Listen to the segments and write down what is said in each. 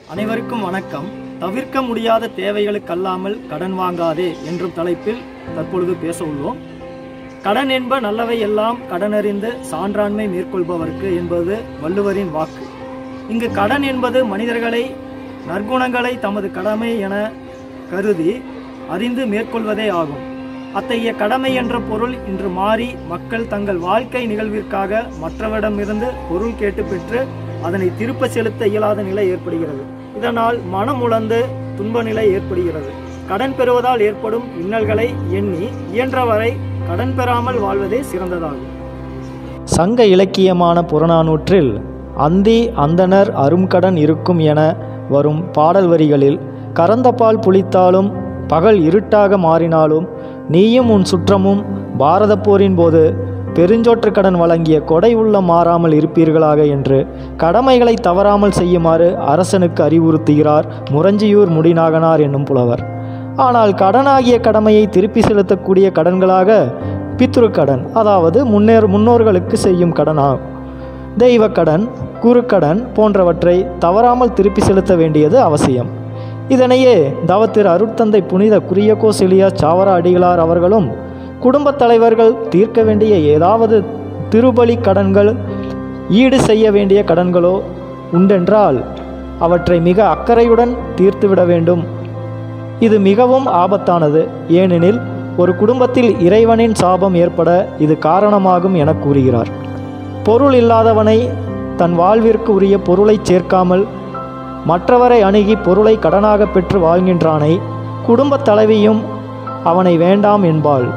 அனைவருக்கும் வணக்கம் தவிர்க்க முடியாத தேவைகளுக்கல்லாமல் கடன் வாங்காதே என்றும் தலைப்பில் தற்பொழுது பேச உள்ளோம் கடன் என்ப நல்லவை எல்லாம் கடனறிந்து சான்றாண்மை மேற்கொள்பவர்க்கு என்பது வள்ளுவரின் வாக்கு இங்கு கடன் என்பது மனிதர்களை நற்குணங்களை தமது கடமை என கருதி அறிந்து மேற்கொள்வதே ஆகும் அத்தகைய கடமை என்ற பொருள் இன்று மாறி மக்கள் தங்கள் வாழ்க்கை நிகழ்விற்காக மற்றவரிடமிருந்து பொருள் கேட்டு பெற்று அதனை திருப்ப செலுத்த இயலாத நிலை ஏற்படுகிறது இதனால் மனம் உழந்து துன்ப நிலை ஏற்படுகிறது கடன் பெறுவதால் ஏற்படும் இன்னல்களை எண்ணி இயன்றவரை கடன் பெறாமல் வாழ்வதே சிறந்ததாகும் சங்க இலக்கியமான புறநானூற்றில் அந்தி அந்தணர் அரும்கடன் இருக்கும் என வரும் பாடல் வரிகளில் கறந்த பால் புளித்தாலும் பகல் இருட்டாக மாறினாலும் நீயும் உன் சுற்றமும் பாரத போரின் போது பெருஞ்சோற்று கடன் வழங்கிய கொடை உள்ள மாறாமல் இருப்பீர்களாக என்று கடமைகளை தவறாமல் செய்யுமாறு அரசனுக்கு அறிவுறுத்துகிறார் முரஞ்சியூர் முடிநாகனார் என்னும் புலவர் ஆனால் கடனாகிய கடமையை திருப்பி செலுத்தக்கூடிய கடன்களாக பித்ருக்கடன் அதாவது முன்னேற முன்னோர்களுக்கு செய்யும் கடனாகும் தெய்வக்கடன் குறுக்கடன் போன்றவற்றை தவறாமல் திருப்பி செலுத்த வேண்டியது அவசியம் இதனையே தவத்திரு அருட்தந்தை புனித குரியகோ செலியா சாவரா அடிகளார் அவர்களும் குடும்பத் தலைவர்கள் தீர்க்க வேண்டிய ஏதாவது திருபலி கடன்கள் ஈடு செய்ய வேண்டிய கடன்களோ உண்டென்றால் அவற்றை மிக அக்கறையுடன் தீர்த்துவிட வேண்டும் இது மிகவும் ஆபத்தானது ஏனெனில் ஒரு குடும்பத்தில் இறைவனின் சாபம் ஏற்பட இது காரணமாகும் என கூறுகிறார் பொருள் இல்லாதவனை தன் வாழ்விற்கு உரிய பொருளைச் சேர்க்காமல் மற்றவரை அணுகி பொருளை கடனாக பெற்று வாழ்கின்றானை குடும்பத் தலைவியும் அவனை வேண்டாம் என்பாள்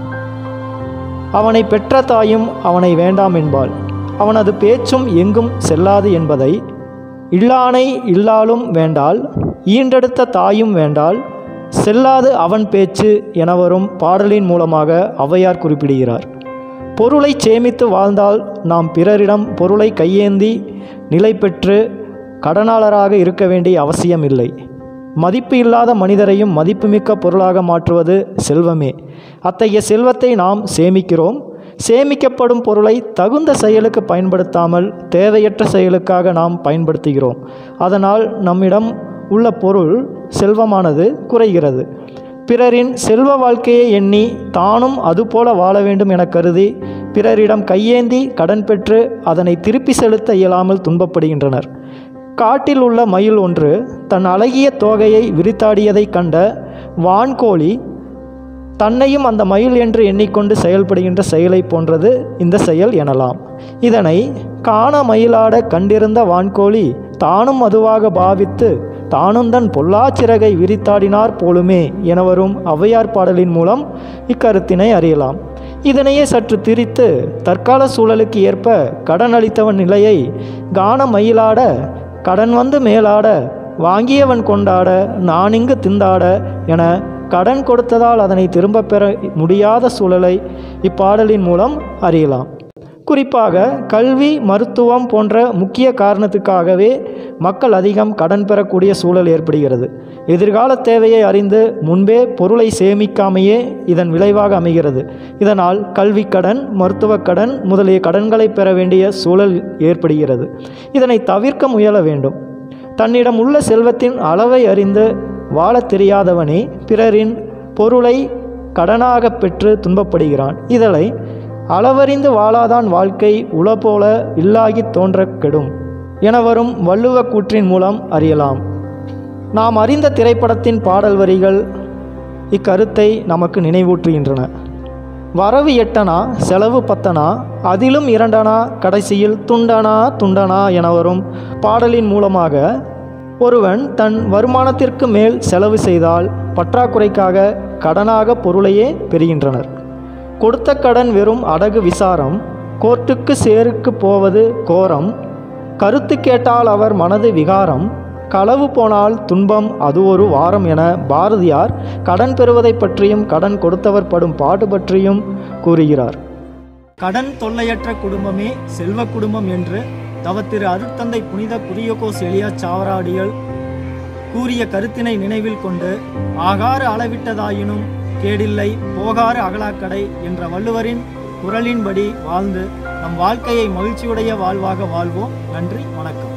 அவனை பெற்ற தாயும் அவனை வேண்டாம் என்பாள் அவனது பேச்சும் எங்கும் செல்லாது என்பதை இல்லானை இல்லாலும் வேண்டால் ஈன்றெடுத்த தாயும் வேண்டால் செல்லாது அவன் பேச்சு என வரும் பாடலின் மூலமாக ஔவையார் குறிப்பிடுகிறார் பொருளை சேமித்து வாழ்ந்தால் நாம் பிறரிடம் பொருளை கையேந்தி நிலை பெற்று கடனாளராக இருக்க வேண்டிய அவசியம் இல்லை மதிப்பு இல்லாத மனிதரையும் மதிப்புமிக்க பொருளாக மாற்றுவது செல்வமே அத்தகைய செல்வத்தை நாம் சேமிக்கிறோம் சேமிக்கப்படும் பொருளை தகுந்த செயலுக்கு பயன்படுத்தாமல் தேவையற்ற செயலுக்காக நாம் பயன்படுத்துகிறோம் அதனால் நம்மிடம் உள்ள பொருள் செல்வமானது குறைகிறது பிறரின் செல்வ வாழ்க்கையை எண்ணி தானும் அதுபோல வாழ வேண்டும் என கருதி பிறரிடம் கையேந்தி கடன் பெற்று அதனை திருப்பி செலுத்த இயலாமல் துன்பப்படுகின்றனர் காட்டில் உள்ள மயில் ஒன்று தன் அழகிய தோகையை விரித்தாடியதைக் கண்ட வான்கோழி தன்னையும் அந்த மயில் என்று எண்ணிக்கொண்டு செயல்படுகின்ற செயலை போன்றது இந்த செயல் எனலாம் இதனை காண மயிலாட கண்டிருந்த வான்கோழி தானும் அதுவாக பாவித்து தானும் தன் பொல்லாச்சிறகை விரித்தாடினார் போலுமே என வரும் ஔவையார் பாடலின் மூலம் இக்கருத்தினை அறியலாம் இதனையே சற்று திரித்து தற்கால சூழலுக்கு ஏற்ப கடன் அளித்தவன் நிலையை காண மயிலாட கடன் வந்து மேலாட வாங்கியவன் கொண்டாட நானிங்கு திந்தாட என கடன் கொடுத்ததால் அதனை திரும்ப பெற முடியாத சூழலை இப்பாடலின் மூலம் அறியலாம் குறிப்பாக கல்வி மருத்துவம் போன்ற முக்கிய காரணத்துக்காகவே மக்கள் அதிகம் கடன் பெறக்கூடிய சூழல் ஏற்படுகிறது எதிர்கால தேவையை அறிந்து முன்பே பொருளை சேமிக்காமையே இதன் விளைவாக அமைகிறது இதனால் கல்வி கடன் மருத்துவக் கடன் முதலிய கடன்களை பெற வேண்டிய சூழல் ஏற்படுகிறது இதனை தவிர்க்க முயல வேண்டும் தன்னிடம் உள்ள செல்வத்தின் அளவை அறிந்து வாழத் தெரியாதவனே பிறரின் பொருளை கடனாக பெற்று துன்பப்படுகிறான் இதனை அளவறிந்து வாழாதான் வாழ்க்கை உள போல இல்லாகி தோன்றக் கெடும் என வரும் வள்ளுவ கூற்றின் மூலம் அறியலாம் நாம் அறிந்த திரைப்படத்தின் பாடல் வரிகள் இக்கருத்தை நமக்கு நினைவூட்டுகின்றன வரவு எட்டனா செலவு பத்தனா அதிலும் இரண்டனா கடைசியில் துண்டனா துண்டனா என வரும் பாடலின் மூலமாக ஒருவன் தன் வருமானத்திற்கு மேல் செலவு செய்தால் பற்றாக்குறைக்காக கடனாக பொருளையே பெறுகின்றனர் கொடுத்த கடன் வெறும் அடகு விசாரம் கோர்ட்டுக்கு சேருக்கு போவது கோரம் கருத்து கேட்டால் அவர் மனது விகாரம் களவு போனால் துன்பம் அது ஒரு வாரம் என பாரதியார் கடன் பெறுவதை பற்றியும் கடன் கொடுத்தவர் படும் பாடு பற்றியும் கூறுகிறார் கடன் தொல்லையற்ற குடும்பமே செல்வ குடும்பம் என்று தவத்திரு அருட்தந்தை புனித குரியகோ செலியா சாவராடிகள் கூறிய கருத்தினை நினைவில் கொண்டு ஆகாறு அளவிட்டதாயினும் கேடில்லை போகாறு அகலாக்கடை என்ற வள்ளுவரின் குரலின்படி வாழ்ந்து நம் வாழ்க்கையை மகிழ்ச்சியுடைய வாழ்வாக வாழ்வோம் நன்றி வணக்கம்